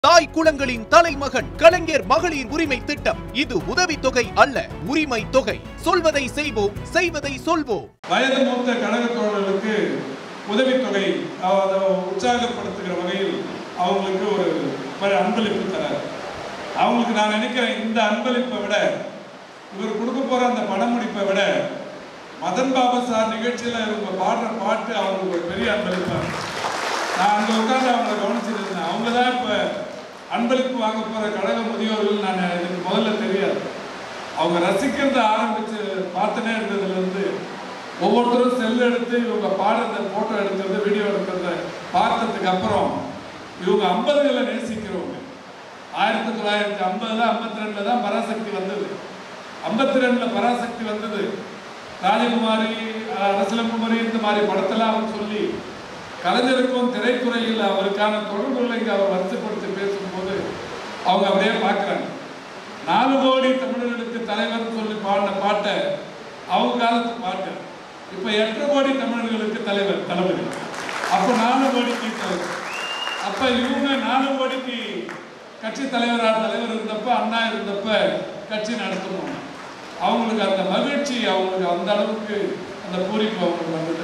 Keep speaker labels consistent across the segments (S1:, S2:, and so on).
S1: தாய் குளங்களின் தலைமகன் கலைஞர் மகளிர் உரிமை திட்டம் இது உதவித்தொகை அல்ல உரிமை தொகை சொல்வதை செய்வோம் செய்வதை சொல்வோம்
S2: வயது மூத்த கழக தோழர்களுக்கு உதவித்தொகை அதை உற்சாகப்படுத்துகிற வகையில் அவங்களுக்கு ஒரு ப- அன்பளிப்பு தரார் அவங்களுக்கு நான் நினைக்கிறேன் இந்த அன்பளிப்பை விட இவர் கொடுக்க போற அந்த பணமுடிப்பை விட மதன் பாபா சார் நிகழ்ச்சியில் இவங்க பாடுற பாட்டு அவங்களுக்கு ஒரு பெரிய அன்பளிப்பா இருக்கு. நான் அங்கே உட்கார்ந்து அவங்கள கவனிச்சுட்டு இருந்தேன் அவங்க தான் இப்போ அன்பளிப்பு வாங்க போகிற கழக முதியோர்கள் நான் எனக்கு முதல்ல தெரியாது அவங்க ரசிக்கிறத ஆரம்பிச்சு பார்த்துனே இருந்ததுலேருந்து ஒவ்வொருத்தரும் செல் எடுத்து இவங்க பாடுறத ஃபோட்டோ எடுக்கிறது வீடியோ எடுக்கிறத பார்த்ததுக்கு அப்புறம் இவங்க ஐம்பதுகளை நேசிக்கிறவங்க ஆயிரத்தி தொள்ளாயிரத்தி ஐம்பதுல ஐம்பத்தி ரெண்டுல தான் பராசக்தி வந்தது ஐம்பத்தி ரெண்டுல பராசக்தி வந்தது ராஜகுமாரி அஹ், அரசலங்குமரி இந்த மாதிரி படத்தெல்லாம் அவர் சொல்லி கலைஞருக்கும் திரைத்துறையில் அவருக்கான தொடர்புகளை இங்கே அவர் வருத்தப்படுத்தி பேசும்போது அவங்க அப்படியே பார்க்குறாங்க நாலு கோடி தமிழர்களுக்கு தலைவர்னு சொல்லி பாடின பாட்டை அவங்க காலத்து பாட்டு இப்போ எட்டு கோடி தமிழர்களுக்கு தலைவர் தளபதி அப்போ நாலு கோடிக்கு தலைவர் அப்போ இவங்க நாலு கோடிக்கு கட்சி தலைவராக தலைவர் இருந்தப்ப அண்ணா இருந்தப்ப கட்சி நடத்தணும் அவங்களுக்கு அந்த மகிழ்ச்சி அவங்களுக்கு அந்த அளவுக்கு அந்த பூரிப்பு அவங்களுக்கு வந்தது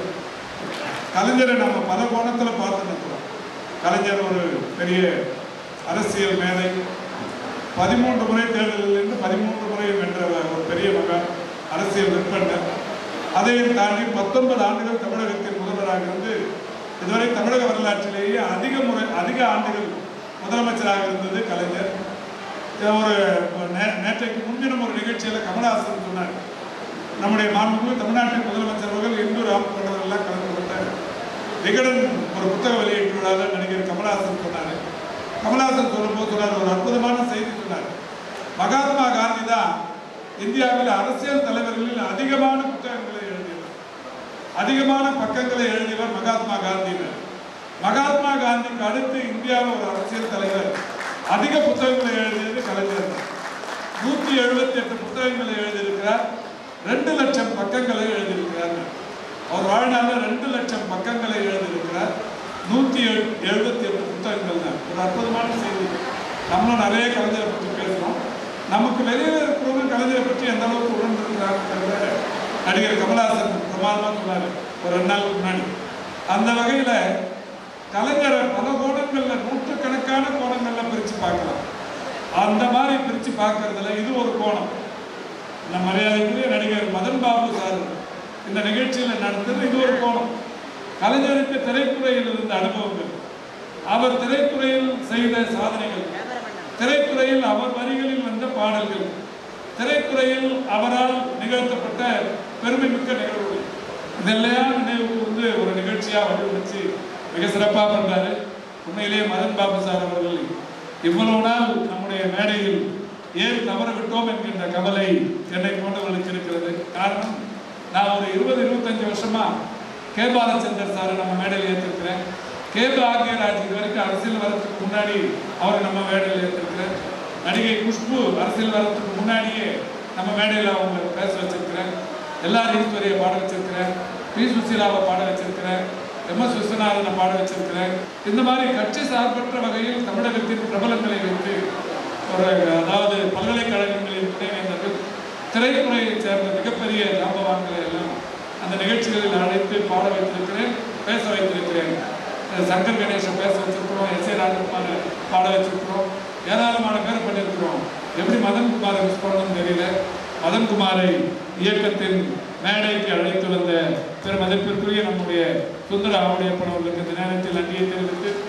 S2: கலைஞரை நம்ம பல கோணத்தில் பார்த்து நிற்கிறோம் கலைஞர் ஒரு பெரிய அரசியல் மேதை பதிமூன்று முறை தேர்தலிலிருந்து பதிமூன்று முறை வென்ற ஒரு பெரிய மகன் அரசியல் விற்பனர் அதையும் தாண்டி பத்தொன்பது ஆண்டுகள் தமிழகத்தின் முதல்வராக இருந்து இதுவரை தமிழக வரலாற்றிலேயே அதிக முறை அதிக ஆண்டுகள் முதலமைச்சராக இருந்தது கலைஞர் இது ஒரு நே- நேற்றைக்கு முன்தினம் ஒரு நிகழ்ச்சியில் கமலஹாசன் சொன்னார் நம்முடைய மாண்புமிகு தமிழ்நாட்டின் முதலமைச்சர் அவர்கள் இந்து ராம் கொண்டவர்கள்லாம் கலந்து கொண்ட விகடன் ஒரு புத்தக வெளியீட்டு விழாவில் நடிகர் கமலஹாசன் சொன்னார் கமலஹாசன் சொல்லும்போது சொன்னார் ஒரு அற்புதமான செய்தி சொன்னார் மகாத்மா காந்தி தான் இந்தியாவில் அரசியல் தலைவர்களில் அதிகமான புத்தகங்களை எழுதியவர் அதிகமான பக்கங்களை எழுதியவர் மகாத்மா காந்தியினர் மகாத்மா காந்திக்கு அடுத்து இந்தியாவில் ஒரு அரசியல் தலைவர் அதிக புத்தகங்களை எழுதியது கலைஞர் தான். நூத்தி எழுபத்தி எட்டு புத்தகங்களை எழுதியிருக்கிறார் ரெண்டு லட்சம் பக்கங்களை எழுதியிருக்கிறார் அவர் வாழ்நாளில் ரெண்டு லட்சம் பக்கங்களை எழுதியிருக்கிறார் நூத்தி எழு- எழுபத்தி எட்டு புத்தகங்கள் தான் ஒரு அற்புதமான செய்தி நம்மளும் நிறைய கலைஞரை பற்றி பேசுறோம் நமக்கு வெளியில இருக்கிறவங்க கலைஞரை பற்றி எந்த அளவுக்கு உணர்ந்திருக்கிறாங்க நடிகர் கமலஹாசன் பிரமாதமா சொன்னார் ஒரு ரெண்டு நாளுக்கு முன்னாடி அந்த வகையில கலைஞரை பல கோணங்கள்ல நூற்றுக்கணக்கான கோணங்கள்ல பிரிச்சு பார்க்கலாம் அந்த மாதிரி பிரிச்சு பார்க்கறதுல இது ஒரு கோணம் நம்ம மரியாதைக்குரிய நடிகர் மதன் பாபு சார் இந்த நிகழ்ச்சியில நடந்தது இது ஒரு கோணம் கலைஞருக்கு திரைத்துறையில் இருந்த அனுபவங்கள் அவர் திரைத்துறையில் செய்த சாதனைகள் திரைத்துறையில் அவர் வரிகளில் வந்த பாடல்கள் திரைத்துறையில் அவரால் நிகழ்த்தப்பட்ட பெருமைமிக்க நிகழ்வுகள் இதெல்லாம் நினைவு வந்து ஒரு நிகழ்ச்சியா வடிவமைச்சு மிக சிறப்பா பண்றாரு உண்மையிலேயே மதன் பாபு சார் அவர்கள் இவ்வளவு நாள் நம்முடைய மேடையில் ஏன் தவற விட்டோம் என்கின்ற கவலை என்னை போன்றவர்களுக்கு இருக்கிறது காரணம் நான் ஒரு இருபது இருபத்தஞ்சு வருஷமா கே பாலச்சந்தர் சாரை நம்ம மேடையில் ஏற்றிருக்கிறேன் கே பாக்யராஜ் இது வரைக்கும் அரசியல் வரத்துக்கு முன்னாடி அவரை நம்ம மேடையில் ஏற்றிருக்கிறேன் நடிகை குஷ்பு அரசியல் வரத்துக்கு முன்னாடியே நம்ம மேடையில் அவங்களை பேச வச்சிருக்கிறேன் எல்லார் ஈஸ்வரியை பாட வச்சிருக்கிறேன் பி சுசீலாவை பாட வச்சிருக்கிறேன் எம் எஸ் விஸ்வநாதனை பாட வச்சிருக்கிறேன் இந்த மாதிரி கட்சி சார்பற்ற வகையில் தமிழகத்தின் பிரபலங்களை வைத்து ஒரு அதாவது பல்கலைக்கழகங்களின் துணைவேந்தர்கள் திரைத்துறையைச் சேர்ந்த மிகப்பெரிய ஜாம்பவான்களை எல்லாம் அந்த நிகழ்ச்சிகளில் அழைத்து பாட வைத்திருக்கிறேன் பேச வைத்திருக்கிறேன் அஹ் சங்கர் கணேசன் பேச வச்சிருக்கிறோம் எஸ் ஏ ராஜகுமார் பாட வச்சிருக்கிறோம் ஏராளமான பேர் பண்ணியிருக்கிறோம் எப்படி மதன் குமாரை மிஸ் பண்ணணும்னு தெரியல மதன் குமாரை இயக்கத்தின் மேடைக்கு அழைத்து வந்த பெரும் மதிப்பிற்குரிய நம்முடைய சுந்தர ஆவுடையப்பன் அவர்களுக்கு இந்த நேரத்தில் நன்றியை தெரிவித்து